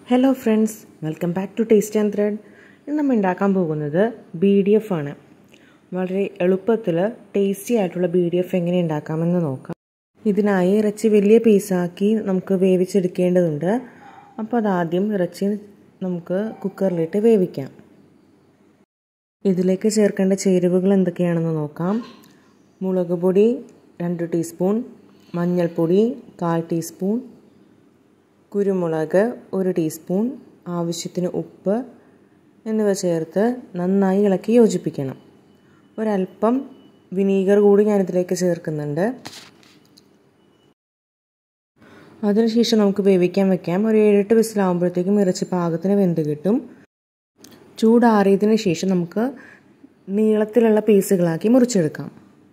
hello friends welcome back to taste and thread ഇന്ന് നമ്മൾ ഉണ്ടാക്കാൻ പോകുന്നത് ബി ഡി എഫ് ആണ് വളരെ എളുപ്പത്തിൽ ടേസ്റ്റി ആയിട്ടുള്ള ബി ഡി എഫ് എങ്ങനെ ഉണ്ടാക്കാമെന്ന് നോക്കാം ഇതിനായി ഇറച്ചി വലിയ പീസാക്കി നമുക്ക് വേവിച്ചെടുക്കേണ്ടതുണ്ട് അപ്പോൾ അതാദ്യം ഇറച്ചി നമുക്ക് കുക്കറിലിട്ട് വേവിക്കാം ഇതിലേക്ക് ചേർക്കേണ്ട ചേരുവകൾ എന്തൊക്കെയാണെന്ന് നോക്കാം മുളക് പൊടി രണ്ട് ടീസ്പൂൺ മഞ്ഞൾപ്പൊടി കാൽ ടീസ്പൂൺ കുരുമുളക് ഒരു ടീസ്പൂൺ ആവശ്യത്തിന് ഉപ്പ് എന്നിവ ചേർത്ത് നന്നായി ഇളക്കി യോജിപ്പിക്കണം ഒരല്പം വിനീഗർ കൂടി ഞാനിതിലേക്ക് ചേർക്കുന്നുണ്ട് അതിനുശേഷം നമുക്ക് വേവിക്കാൻ വെക്കാം ഒരു ഏഴെട്ട് വിസിലാകുമ്പോഴത്തേക്കും ഇറച്ചി പാകത്തിന് വെന്ത് കിട്ടും ചൂടാറിയതിന് ശേഷം നമുക്ക് നീളത്തിലുള്ള പീസുകളാക്കി മുറിച്ചെടുക്കാം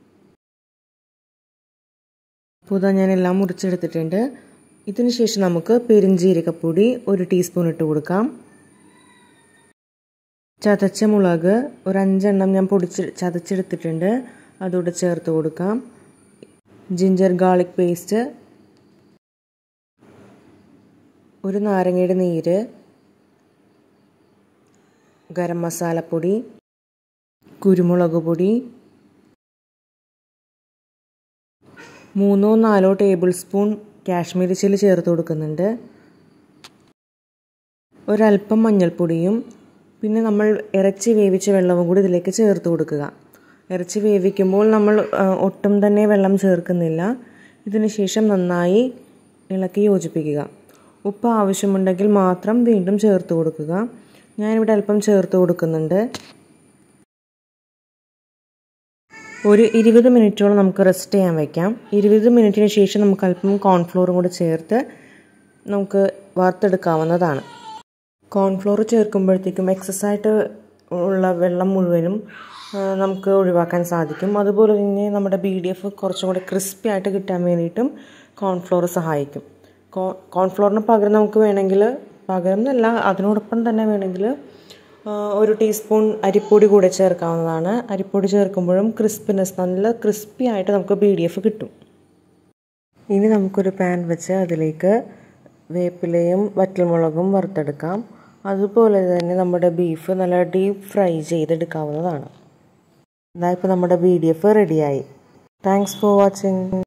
പുത ഞാനെല്ലാം മുറിച്ചെടുത്തിട്ടുണ്ട് ഇതിന് ശേഷം നമുക്ക് പെരിഞ്ജീരകപ്പൊടി ഒരു ടീസ്പൂൺ ഇട്ട് കൊടുക്കാം ചതച്ച മുളക് ഒരു അഞ്ചെണ്ണം ഞാൻ പൊടിച്ച് ചതച്ചെടുത്തിട്ടുണ്ട് അതുകൂടെ ചേർത്ത് കൊടുക്കാം ജിഞ്ചർ ഗാർലിക് പേസ്റ്റ് ഒരു നാരങ്ങയുടെ നീര് ഗരം മസാലപ്പൊടി കുരുമുളക് പൊടി മൂന്നോ നാലോ ടേബിൾ സ്പൂൺ കാശ്മീരി ചില്ലി ചേർത്ത് കൊടുക്കുന്നുണ്ട് ഒരല്പം മഞ്ഞൾപ്പൊടിയും പിന്നെ നമ്മൾ ഇറച്ചി വേവിച്ച വെള്ളവും കൂടി ഇതിലേക്ക് ചേർത്ത് കൊടുക്കുക ഇറച്ചി വേവിക്കുമ്പോൾ നമ്മൾ ഒട്ടും തന്നെ വെള്ളം ചേർക്കുന്നില്ല ഇതിന് ശേഷം നന്നായി ഇളക്കി യോജിപ്പിക്കുക ഉപ്പ് ആവശ്യമുണ്ടെങ്കിൽ മാത്രം വീണ്ടും ചേർത്ത് കൊടുക്കുക ഞാനിവിടെ അല്പം ചേർത്ത് കൊടുക്കുന്നുണ്ട് ഒരു ഇരുപത് മിനിറ്റോളം നമുക്ക് റെസ്റ്റ് ചെയ്യാൻ വയ്ക്കാം ഇരുപത് മിനിറ്റിന് ശേഷം നമുക്ക് അല്പം കോൺഫ്ലോറും കൂടി ചേർത്ത് നമുക്ക് വറുത്തെടുക്കാവുന്നതാണ് കോൺഫ്ലോർ ചേർക്കുമ്പോഴത്തേക്കും എക്സസായിട്ട് ഉള്ള വെള്ളം മുഴുവനും നമുക്ക് ഒഴിവാക്കാൻ സാധിക്കും അതുപോലെ തന്നെ നമ്മുടെ ബി ഡി എഫ് കുറച്ചും കൂടി ക്രിസ്പി ആയിട്ട് കിട്ടാൻ വേണ്ടിയിട്ടും കോൺഫ്ലോർ സഹായിക്കും കോൺഫ്ലോറിന് പകരം നമുക്ക് വേണമെങ്കിൽ പകരം എന്നല്ല അതിനോടൊപ്പം തന്നെ വേണമെങ്കിൽ ഒരു ടീസ്പൂൺ അരിപ്പൊടി കൂടെ ചേർക്കാവുന്നതാണ് അരിപ്പൊടി ചേർക്കുമ്പോഴും ക്രിസ്പിനെസ് നല്ല ക്രിസ്പി ആയിട്ട് നമുക്ക് ബി ഡി എഫ് കിട്ടും ഇനി നമുക്കൊരു പാൻ വെച്ച് അതിലേക്ക് വേപ്പിലയും വറ്റൽമുളകും വറുത്തെടുക്കാം അതുപോലെ തന്നെ നമ്മുടെ ബീഫ് നല്ല ഡീപ്പ് ഫ്രൈ ചെയ്തെടുക്കാവുന്നതാണ് ഇതാ ഇപ്പോൾ നമ്മുടെ ബി ഡി എഫ് റെഡിയായി താങ്ക്സ് ഫോർ വാച്ചിങ്